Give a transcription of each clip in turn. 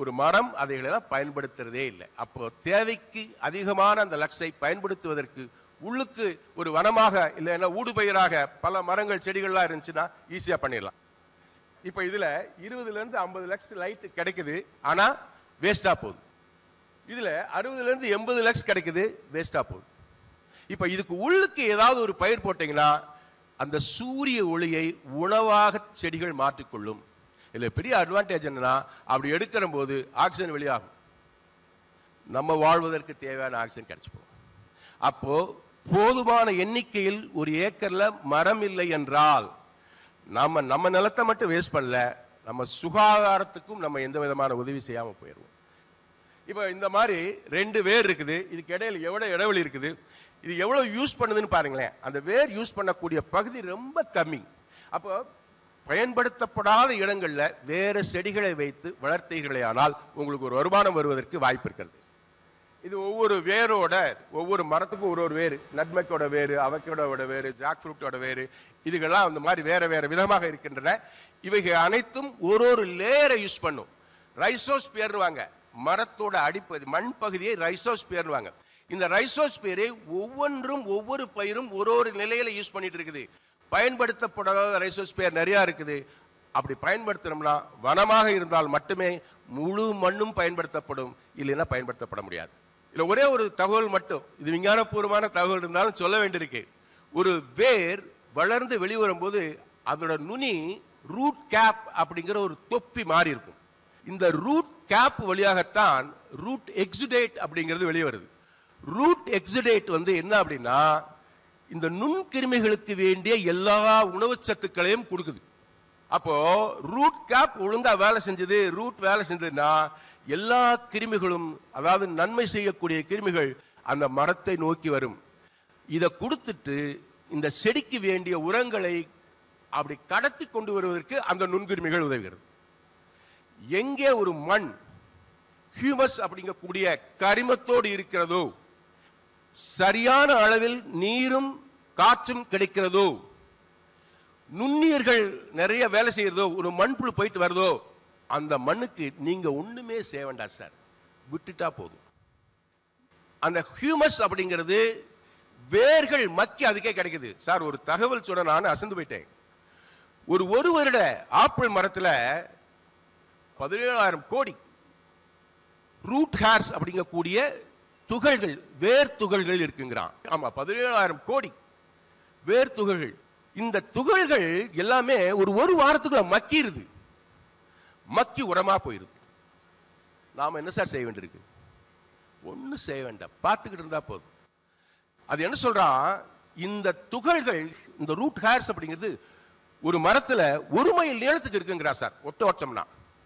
ஒரு மரம் அதைகளெல்லாம் பயன்படுத்துறதே இல்லை அப்போ தேவைக்கு அதிகமான அந்த லக்ஸை பயன்படுத்துவதற்கு உள்ளுக்கு ஒரு வனமாக இல்லைன்னா ஊடுபயிராக பல மரங்கள் செடிகள்லாம் இருந்துச்சுன்னா ஈஸியா பண்ணிடலாம் இப்போ இதுல இருபதுல இருந்து ஐம்பது லக்ஸ் லைட் கிடைக்குது ஆனா வேஸ்டா போகுது இதுல அறுபதுல இருந்து எண்பது லக்ஸ் கிடைக்குது வேஸ்டா போகுது இப்ப இதுக்கு உள்ளுக்கு ஏதாவது ஒரு பயிர் போட்டீங்கன்னா அந்த சூரிய ஒளியை உணவாக செடிகள் மாற்றிக்கொள்ளும் இதுல பெரிய அட்வான்டேஜ் என்னன்னா அப்படி எடுக்கிற போது ஆக்சிஜன் வெளியாகும் நம்ம வாழ்வதற்கு தேவையான ஆக்சிஜன் கிடைச்சு போகும் அப்போ போதுமான எண்ணிக்கையில் ஒரு ஏக்கர்ல மரம் இல்லை என்றால் நம்ம நம்ம நிலத்தை மட்டும் வேஸ்ட் பண்ணல நம்ம சுகாதாரத்துக்கும் நம்ம எந்த விதமான உதவி செய்யாம போயிடுவோம் இப்போ இந்த மாதிரி ரெண்டு வேர் இருக்குது இதுக்கு இடையில எவ்வளவு இடைவெளி இருக்குது இது எவ்வளவு யூஸ் பண்ணுதுன்னு பாருங்களேன் அந்த வேர் யூஸ் பண்ணக்கூடிய பகுதி ரொம்ப கம்மி அப்போ பயன்படுத்தப்படாத இடங்கள்ல வேற செடிகளை வைத்து வளர்த்தீர்களே ஆனால் உங்களுக்கு ஒரு வருமானம் வருவதற்கு வாய்ப்பு இருக்கிறது இது ஒவ்வொரு வேரோட ஒவ்வொரு மரத்துக்கும் ஒரு ஒரு வேறு நட்மக்கோட வேறு அவக்கோட வேறு ஜாக் ஃப்ரூட்டோட வேறு இதுகெல்லாம் அந்த மாதிரி வேற வேற விதமாக இருக்கின்றன இவைகள் அனைத்தும் ஒரு ஒரு லேயரை யூஸ் பண்ணும் ரைசோஸ்பியர்வாங்க மரத்தோட அடிப்பகுதி மண் பகுதியை ரைசோஸ்பியர்வாங்க இந்த ரைசோஸ்பியரை ஒவ்வொன்றும் ஒவ்வொரு பயிரும் ஒரு ஒரு நிலையில யூஸ் பண்ணிட்டு இருக்குது பயன்படுத்தப்படாத ரைசோஸ்பியர் நிறைய இருக்குது அப்படி பயன்படுத்தினோம்னா வனமாக இருந்தால் மட்டுமே முழு மண்ணும் பயன்படுத்தப்படும் இல்லைன்னா பயன்படுத்தப்பட முடியாது இதுல ஒரே ஒரு தகவல் மட்டும் இது விஞ்ஞானபூர்வமான தகவல் இருந்தாலும் சொல்ல வேண்டியிருக்கு ஒரு வேர் வளர்ந்து வெளிவரும்போது அதோட நுனி ரூட் கேப் அப்படிங்கிற ஒரு தொப்பி மாறி இருக்கும் இந்த ரூட் கேப் வழியாகத்தான் ரூட் எக்ஸுடேட் அப்படிங்கிறது வெளியே வருது ரூட் எக்ஸுடேட் வந்து என்ன அப்படின்னா இந்த நுண்கிருமிகளுக்கு வேண்டிய எல்லா உணவுச் சத்துக்களையும் கொடுக்குது அப்போ ரூட் கேப் ஒழுங்கா வேலை செஞ்சது ரூட் வேலை செஞ்சதுன்னா எல்லா கிருமிகளும் அதாவது நன்மை செய்யக்கூடிய கிருமிகள் அந்த மரத்தை நோக்கி வரும் இதை கொடுத்துட்டு இந்த செடிக்கு வேண்டிய உரங்களை அப்படி கடத்தி கொண்டு வருவதற்கு அந்த நுண்கிருமிகள் உதவுகிறது எங்கே ஒரு மண் ஹியூமஸ் அப்படிங்கக்கூடிய கரிமத்தோடு இருக்கிறதோ சரியான அளவில் நீரும் காற்றும் கிடைக்கிறதோ நுண்ணுயிர்கள் நிறைய வேலை செய்யறதோ ஒரு மண்புழு போயிட்டு வருதோ அந்த மண்ணுக்கு நீங்க ஒண்ணுமே செய்ய வேண்டாம் சார் விட்டுட்டா போதும் அந்த ஹியூமஸ் அப்படிங்கிறது வேர்கள் மக்கி அதுக்கே கிடைக்குது சார் ஒரு தகவல் சொல்ல நான் அசந்து போயிட்டேன் ஒரு ஒரு வருட ஆப்பிள் மரத்துல பதினேழாயிரம் கோடி ரூட் ஹேர்ஸ் அப்படிங்கக்கூடிய துகள்கள் வேர் துகள்கள் இருக்குங்கிறான் ஆமா பதினேழாயிரம் கோடி வேர் துகள்கள் இந்த துகள்கள் எல்லாமே ஒரு ஒரு வாரத்துக்குள்ள மக்கிருது மக்கி உரமா போயிருது நாம என்ன சார் செய்ய வேண்டியிருக்கு ஒன்னும் செய்ய வேண்டாம் பார்த்துக்கிட்டு இருந்தா போதும் அது என்ன சொல்றான் இந்த துகள்கள் இந்த ரூட் ஹேர்ஸ் அப்படிங்கிறது ஒரு மரத்துல ஒரு மைல் நீளத்துக்கு இருக்குங்கிறா சார் ஒட்ட ஓட்டம்னா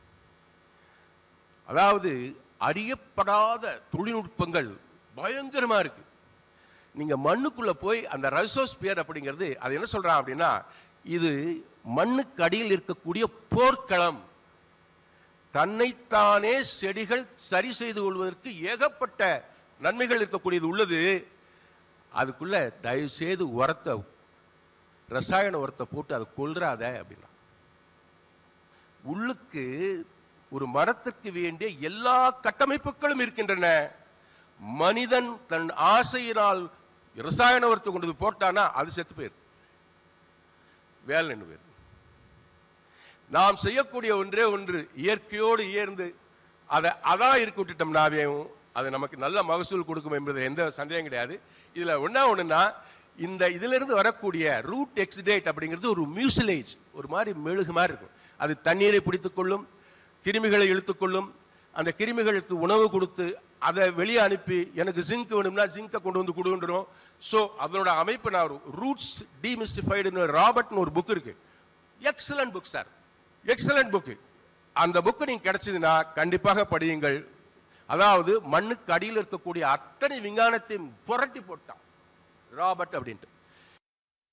அதாவது அறியப்படாத தொழில்நுட்பங்கள் பயங்கரமா இருக்கு நீங்க மண்ணுக்குள்ள போய் அந்த ரைசோஸ்பியர் அப்படிங்கிறது அது என்ன சொல்றான் அப்படின்னா இது மண்ணுக்கு அடியில் இருக்கக்கூடிய போர்க்களம் தன்னைத்தானே செடிகள் சரி செய்து கொள்வதற்கு ஏகப்பட்ட நன்மைகள் இருக்கக்கூடியது உள்ளது அதுக்குள்ள தயவு செய்து உரத்தை ரசாயன உரத்தை போட்டு அதை கொல்றாத அப்படின்னா உள்ளுக்கு ஒரு மரத்துக்கு வேண்டிய எல்லா கட்டமைப்புகளும் இருக்கின்றன மனிதன் தன் ஆசையினால் ரசாயன உரத்தை கொண்டு போய் போட்டானா அது செத்து போயிரு வேலை நின்று போயிரு நாம் செய்யக்கூடிய ஒன்றே ஒன்று இயற்கையோடு இயர்ந்து அதை அதான் இருக்க விட்டுட்டோம்னாவேவும் அது நமக்கு நல்ல மகசூல் கொடுக்கும் என்பது எந்த சந்தேகம் கிடையாது இதுல ஒண்ணா ஒண்ணுன்னா இந்த இதுல இருந்து வரக்கூடிய ரூட் எக்ஸிடேட் அப்படிங்கிறது ஒரு மியூசிலேஜ் ஒரு மாதிரி மெழுகு மாதிரி இருக்கும் அது தண்ணீரை பிடித்துக் கொள்ளும் கிருமிகளை இழுத்துக்கொள்ளும் அந்த கிருமிகளுக்கு உணவு கொடுத்து அதை வெளியே அனுப்பி எனக்கு ஜிங்க் வேணும்னா ஜிங்கை கொண்டு வந்து கொடுன்றோம் ஸோ அதனோட அமைப்பு நான் ஒரு ரூட்ஸ் டிமிஸ்டிஃபைடுன்னு ராபர்ட்னு ஒரு புக் இருக்கு excellent book sir excellent book அந்த புக் நீங்க கிடைச்சதுன்னா கண்டிப்பாக படியுங்கள் அதாவது மண்ணுக்கு அடியில் இருக்கக்கூடிய அத்தனை விஞ்ஞானத்தையும் புரட்டி போட்டான் ராபர்ட் அப்படின்ட்டு